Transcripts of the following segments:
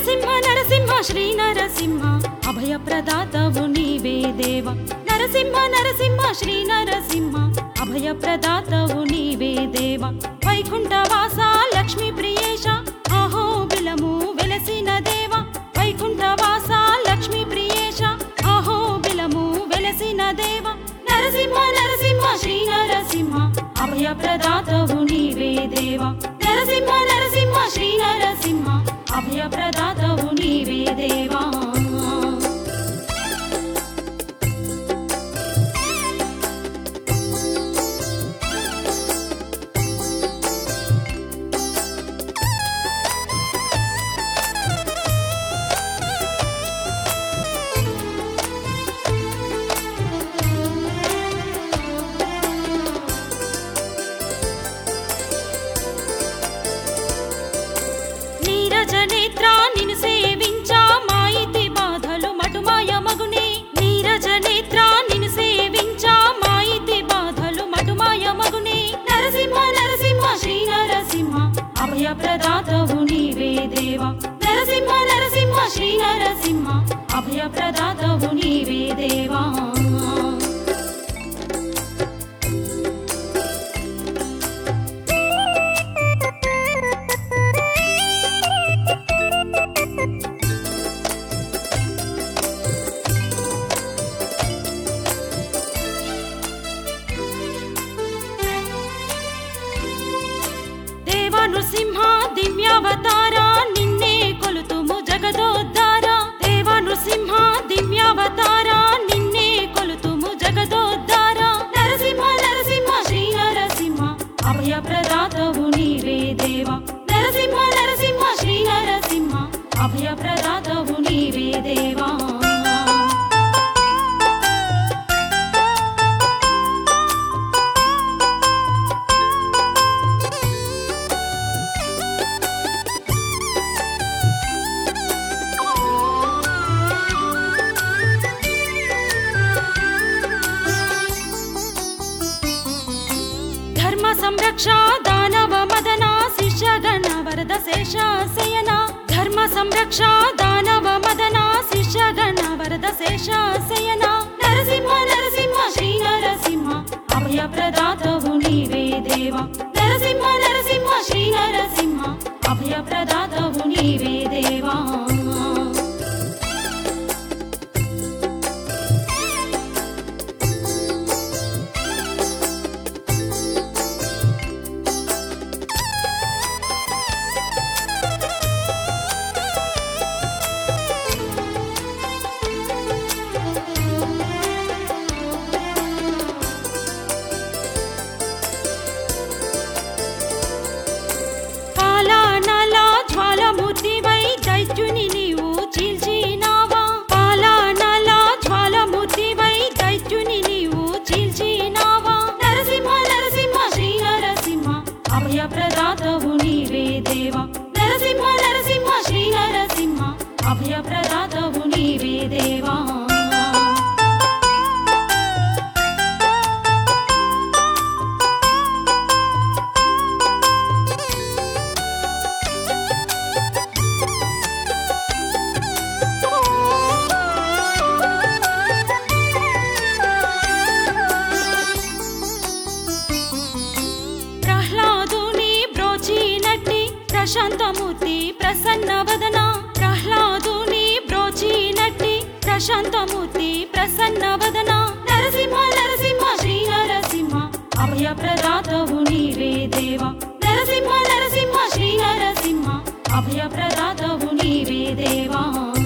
నరసింహ నరసింహ శ్రీ నరసింహ అభయ ప్రదాతవు నీవే దేవ నరసింహ నరసింహ శ్రీ నరసింహ అభయ ప్రదాతవు నీవే దేవ వైకుంఠ వాస లక్ష్మీ ప్రియేశ అహో బిలము వెలసిన దేవ వైకుంఠ వాస లక్ష్మీ ప్రియేశ అహో బిలము వెలసిన దేవ నరసింహ నరసింహ శ్రీ నరసింహ అభయ ప్రదాతవు నీవే దేవ నరసింహ నరసింహ శ్రీ నరసింహ అభయ ప్రదాతవు నీవే దేవా నీరజ నేత్ర నిన్ను సేవించా మాయితి బాధలు మటుమాయ మగునే నీరజ నేత్ర నిన్ను సేవించా మాయితి బాధలు మటుమాయ మగునే నరసింహ నరసింహ శ్రీ నరసింహ అభయ ప్రదాతవు నీవే దేవ నరసింహ నరసింహ శ్రీ నరసింహ అభయ ప్రదాతవు నీవే దేవా దేవ నృసింహ దివ్యావతార నిన్నే కొలుతుము జగదోద్ధార దేవ నృసింహ దివ్యావతార నిన్నే కొలుతుము జగదోద్ధార నరసింహ నరసింహ శ్రీ నరసింహ అభయ ప్రదాతవు నీవే దేవ నరసింహ నరసింహ శ్రీ నరసింహ అభయ ప్రదాతవు నీవే దేవా ధర్మ సంరక్ష దానవ మదన శిష్యగణ వరద శేషాశయన ధర్మ సంరక్ష దానవ మదన శిష్యగణ వరద శేషాశయన నరసింహ నరసింహ శ్రీ నరసింహ అభయ ప్రదాతవు నీవే దేవ నరసింహ నరసింహ శ్రీ నరసింహ అభయ ప్రదాతవు నీవే దేవా కాలానల జ్వాలముద్దివై దైత్యుని నీవు చీల్చినావా కాలానల జ్వాలముద్దివై దైత్యుని నీవు చీల్చినావా నరసింహ నరసింహ శ్రీ నరసింహ అభయ ప్రదాతవు నీవే దేవ నరసింహ నరసింహ శ్రీ నరసింహ అభయ ప్రదాతవు నీవే దేవా ప్రహ్లాదుని బ్రోచినట్టి ప్రశాంతమూర్తి ప్రసన్న వదన ప్రహ్లాదుని బ్రోచినట్టి ప్రశాంతమూర్తి ప్రసన్న వదన నరసింహ నరసింహ శ్రీ నరసింహ అభయ ప్రదాతవు నీవే దేవ నరసింహ నరసింహ శ్రీ నరసింహ అభయ ప్రదాతవు నీవే దేవా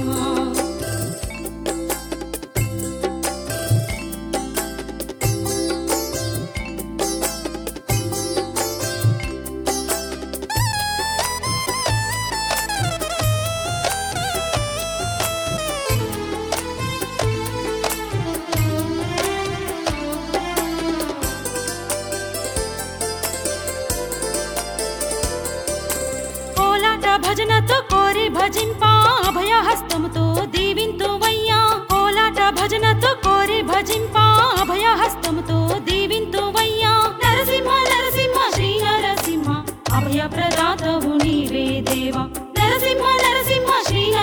కోలాట భజనతో కోరి భజింప అభయ హస్తముతో దీవింతువయ్యా కోలాట భజనతో కోరి భజింప అభయ హస్తముతో దీవింతువయ్యా నరసింహ నరసింహ శ్రీ నరసింహ అభయ ప్రదాతవు నీవే దేవ నరసింహ నరసింహ శ్రీ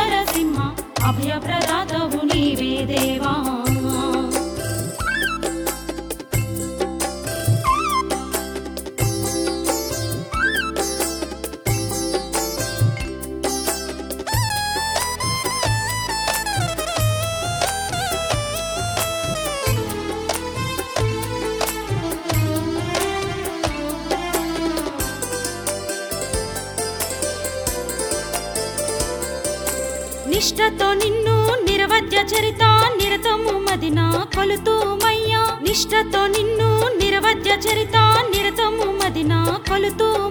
నిష్టతో నిన్ను నిరవధ్య చరిత నిరతము మదిన కొలుతూమయ్యా నిష్టతో నిన్ను నిరవధ్య చరిత నిరతము మదిన కొలుతూ